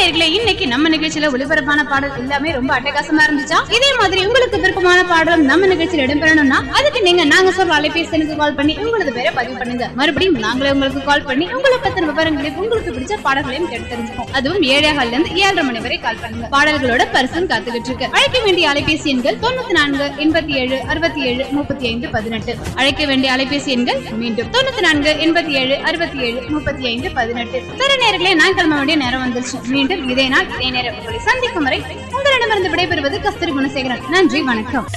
நேர்களே இன்னைக்கு நம்ம நிகழ்ச்சியில ஒளிபரப்பான பாடல் எல்லாமே ரொம்ப அட்டகாசமா இருந்துச்சா இதே மாதிரி உங்களுக்கு விருப்பமான பாடலும் நம்ம நிகழ்ச்சியில் இடம்பெறணும்னா அதுக்கு நீங்க நாங்க சொல்ற அலைபேசி எனக்கு கால் பண்ணி உங்களது பேரை பதிவு பண்ணுங்க மறுபடியும் நாங்களே உங்களுக்கு கால் பண்ணி உங்களை பத்தின விவரங்களையும் உங்களுக்கு பிடிச்ச பாடல்களையும் கேட்டு தெரிஞ்சுப்போம் அதுவும் ஏழே கால்ல இருந்து ஏழரை மணி வரை கால் பண்ணுங்க பாடல்களோட பரிசும் காத்துக்கிட்டு இருக்கு அழைக்க வேண்டிய அலைபேசி எண்கள் தொண்ணூத்தி நான்கு எண்பத்தி ஏழு அறுபத்தி ஏழு முப்பத்தி ஐந்து பதினெட்டு அழைக்க வேண்டிய அலைபேசி எண்கள் மீண்டும் தொண்ணூத்தி நான்கு எண்பத்தி ஏழு அறுபத்தி ஏழு முப்பத்தி ஐந்து பதினெட்டு சில நேரங்களே நான் கிளம்ப வேண்டிய நேரம் வந்துருச்சு மீண்டும் இதே நாள் இதே நேரம் உங்களை சந்திக்கும் வரை உங்களிடமிருந்து விடைபெறுவது கஸ்தூரி குணசேகரன் நன்றி வணக்கம்